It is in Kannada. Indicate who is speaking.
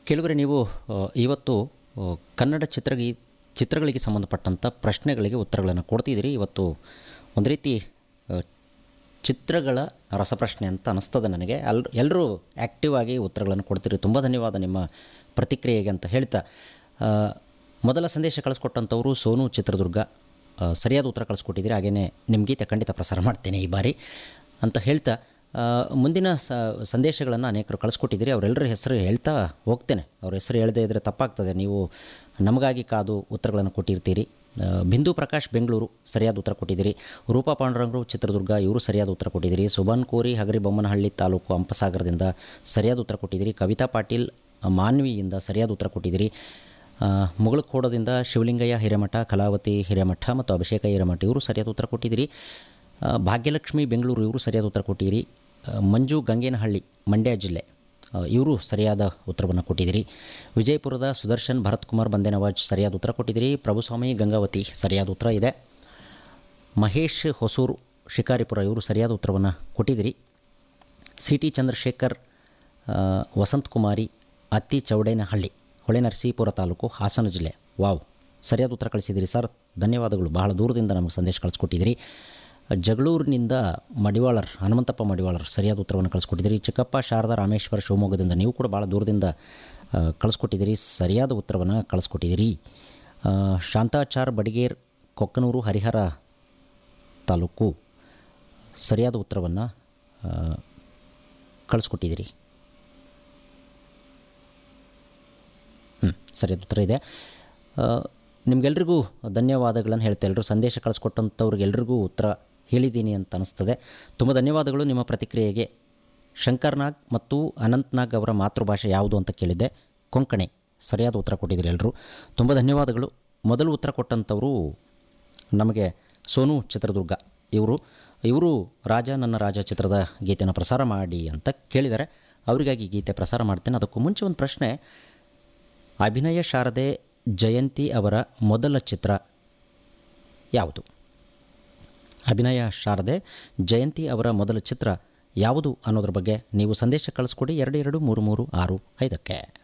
Speaker 1: ಕೆಲವರೆ ನೀವು ಆ, ಇವತ್ತು ಆ, ಕನ್ನಡ ಚಿತ್ರಗಿ ಚಿತ್ರಗಳಿಗೆ ಸಂಬಂಧಪಟ್ಟಂಥ ಪ್ರಶ್ನೆಗಳಿಗೆ ಉತ್ತರಗಳನ್ನು ಕೊಡ್ತಿದ್ದೀರಿ ಇವತ್ತು ಒಂದು ರೀತಿ ಆ, ಚಿತ್ರಗಳ ರಸಪ್ರಶ್ನೆ ಅಂತ ಅನಿಸ್ತದೆ ನನಗೆ ಅಲ್ ಎಲ್ಲರೂ ಆ್ಯಕ್ಟಿವ್ ಆಗಿ ಉತ್ತರಗಳನ್ನು ಕೊಡ್ತೀರಿ ತುಂಬ ಧನ್ಯವಾದ ನಿಮ್ಮ ಪ್ರತಿಕ್ರಿಯೆಗೆ ಅಂತ ಹೇಳ್ತಾ ಆ, ಮೊದಲ ಸಂದೇಶ ಕಳಿಸ್ಕೊಟ್ಟಂಥವರು ಸೋನು ಚಿತ್ರದುರ್ಗ ಆ, ಸರಿಯಾದ ಉತ್ತರ ಕಳಿಸ್ಕೊಟ್ಟಿದ್ದೀರಿ ಹಾಗೆಯೇ ನಿಮ್ಮ ಗೀತೆ ಖಂಡಿತ ಪ್ರಸಾರ ಮಾಡ್ತೇನೆ ಈ ಬಾರಿ ಅಂತ ಹೇಳ್ತಾ ಆ, ಮುಂದಿನ ಸ ಸಂದೇಶಗಳನ್ನು ಅನೇಕರು ಕಳಿಸ್ಕೊಟ್ಟಿದ್ದೀರಿ ಅವರೆಲ್ಲರ ಹೆಸರು ಹೇಳ್ತಾ ಹೋಗ್ತೇನೆ ಅವ್ರ ಹೆಸರು ಹೇಳದೇ ಇದ್ದರೆ ತಪ್ಪಾಗ್ತದೆ ನೀವು ನಮಗಾಗಿ ಕಾದು ಉತ್ತರಗಳನ್ನು ಕೊಟ್ಟಿರ್ತೀರಿ ಆ, ಬಿಂದು ಪ್ರಕಾಶ್ ಬೆಂಗಳೂರು ಸರಿಯಾದ ಉತ್ತರ ಕೊಟ್ಟಿದ್ದೀರಿ ರೂಪಾ ಪಾಂಡುರಂಗರು ಚಿತ್ರದುರ್ಗ ಇವರು ಸರಿಯಾದ ಉತ್ತರ ಕೊಟ್ಟಿದ್ದೀರಿ ಸುಬಾನ್ ಕೋರಿ ಹಗರಿಬೊಮ್ಮನಹಳ್ಳಿ ತಾಲೂಕು ಹಂಪಸಾಗರದಿಂದ ಸರಿಯಾದ ಉತ್ತರ ಕೊಟ್ಟಿದ್ದೀರಿ ಕವಿತಾ ಪಾಟೀಲ್ ಆ, ಮಾನ್ವಿಯಿಂದ ಸರಿಯಾದ ಉತ್ತರ ಕೊಟ್ಟಿದ್ದೀರಿ ಆ, ಮುಗಳಖೋಡದಿಂದ ಶಿವಲಿಂಗಯ್ಯ ಹಿರೇಮಠ ಕಲಾವತಿ ಹಿರೇಮಠ ಮತ್ತು ಅಭಿಷೇಕ ಹಿರೇಮಠ ಇವರು ಸರಿಯಾದ ಉತ್ತರ ಕೊಟ್ಟಿದ್ದೀರಿ ಆ, ಭಾಗ್ಯಲಕ್ಷ್ಮಿ ಬೆಂಗಳೂರು ಇವರು ಸರಿಯಾದ ಉತ್ತರ ಕೊಟ್ಟಿದ್ದೀರಿ ಆ, ಮಂಜು ಗಂಗೇನಹಳ್ಳಿ ಮಂಡ್ಯ ಜಿಲ್ಲೆ ಆ, ಇವರು ಸರಿಯಾದ ಉತ್ತರವನ್ನು ಕೊಟ್ಟಿದ್ದೀರಿ ವಿಜಯಪುರದ ಸುದರ್ಶನ್ ಭರತ್ ಕುಮಾರ್ ಬಂದೇನವಾಜ್ ಸರಿಯಾದ ಉತ್ತರ ಕೊಟ್ಟಿದ್ದೀರಿ ಪ್ರಭುಸ್ವಾಮಿ ಗಂಗಾವತಿ ಸರಿಯಾದ ಉತ್ತರ ಇದೆ ಮಹೇಶ್ ಹೊಸೂರು ಶಿಕಾರಿಪುರ ಇವರು ಸರಿಯಾದ ಉತ್ತರವನ್ನು ಕೊಟ್ಟಿದ್ದೀರಿ ಸಿ ಟಿ ಚಂದ್ರಶೇಖರ್ ಆ, ವಸಂತ್ ಕುಮಾರಿ ಅತ್ತಿ ಚೌಡೇನಹಳ್ಳಿ ಹೊಳೆನರಸೀಪುರ ತಾಲೂಕು ಹಾಸನ ಜಿಲ್ಲೆ ವಾವ್ ಸರಿಯಾದ ಉತ್ತರ ಕಳಿಸಿದ್ದೀರಿ ಸರ್ ಧನ್ಯವಾದಗಳು ಬಹಳ ದೂರದಿಂದ ನಮಗೆ ಸಂದೇಶ ಕಳಿಸ್ಕೊಟ್ಟಿದ್ದೀರಿ ಜಗಳೂರಿನಿಂದ ಮಡಿವಾಳರ್ ಹನುಮಂತಪ್ಪ ಮಡಿವಾಳರ್ ಸರಿಯಾದ ಉತ್ತರವನ್ನು ಕಳಿಸ್ಕೊಟ್ಟಿದ್ದೀರಿ ಚಿಕ್ಕಪ್ಪ ಶಾರದಾ ರಾಮೇಶ್ವರ ಶಿವಮೊಗ್ಗದಿಂದ ನೀವು ಕೂಡ ಭಾಳ ದೂರದಿಂದ ಆ, ಕಳಿಸ್ಕೊಟ್ಟಿದ್ದೀರಿ ಸರಿಯಾದ ಉತ್ತರವನ್ನು ಕಳಿಸ್ಕೊಟ್ಟಿದ್ದೀರಿ ಆ, ಶಾಂತಾಚಾರ್ ಬಡಿಗೇರ್ ಕೊಕ್ಕನೂರು ಹರಿಹರ ತಾಲೂಕು ಸರಿಯಾದ ಉತ್ತರವನ್ನು ಕಳಿಸ್ಕೊಟ್ಟಿದ್ದೀರಿ ಹ್ಞೂ ಸರಿಯಾದ ಉತ್ತರ ಇದೆ ಆ, ನಿಮ್ಗೆಲ್ರಿಗೂ ಧನ್ಯವಾದಗಳನ್ನು ಹೇಳ್ತಾ ಎಲ್ಲರೂ ಸಂದೇಶ ಕಳಿಸ್ಕೊಟ್ಟಂಥವ್ರಿಗೆಲ್ರಿಗೂ ಉತ್ತರ ಹೇಳಿದ್ದೀನಿ ಅಂತ ಅನಿಸ್ತದೆ ತುಂಬ ಧನ್ಯವಾದಗಳು ನಿಮ್ಮ ಪ್ರತಿಕ್ರಿಯೆಗೆ ಶಂಕರ್ ನಾಗ್ ಮತ್ತು ಅನಂತ್ ನಾಗ್ ಅವರ ಮಾತೃಭಾಷೆ ಯಾವುದು ಅಂತ ಕೇಳಿದ್ದೆ ಕೊಂಕಣಿ ಸರಿಯಾದ ಉತ್ತರ ಕೊಟ್ಟಿದ್ದೀರಿ ಎಲ್ಲರೂ ತುಂಬ ಧನ್ಯವಾದಗಳು ಮೊದಲು ಉತ್ತರ ಕೊಟ್ಟಂಥವರು ನಮಗೆ ಸೋನು ಚಿತ್ರದುರ್ಗ ಇವರು ಇವರು ರಾಜ ನನ್ನ ರಾಜ ಚಿತ್ರದ ಗೀತೆನ ಪ್ರಸಾರ ಮಾಡಿ ಅಂತ ಕೇಳಿದ್ದಾರೆ ಅವರಿಗಾಗಿ ಗೀತೆ ಪ್ರಸಾರ ಮಾಡ್ತೇನೆ ಅದಕ್ಕೂ ಮುಂಚೆ ಒಂದು ಪ್ರಶ್ನೆ ಅಭಿನಯ ಶಾರದೆ ಜಯಂತಿ ಅವರ ಮೊದಲ ಚಿತ್ರ ಯಾವುದು ಅಭಿನಯ ಶಾರದೆ ಜಯಂತಿ ಅವರ ಮೊದಲ ಚಿತ್ರ ಯಾವುದು ಅನ್ನೋದ್ರ ಬಗ್ಗೆ ನೀವು ಸಂದೇಶ ಕಳಿಸ್ಕೊಡಿ ಎರಡು ಎರಡು ಮೂರು ಮೂರು ಆರು ಐದಕ್ಕೆ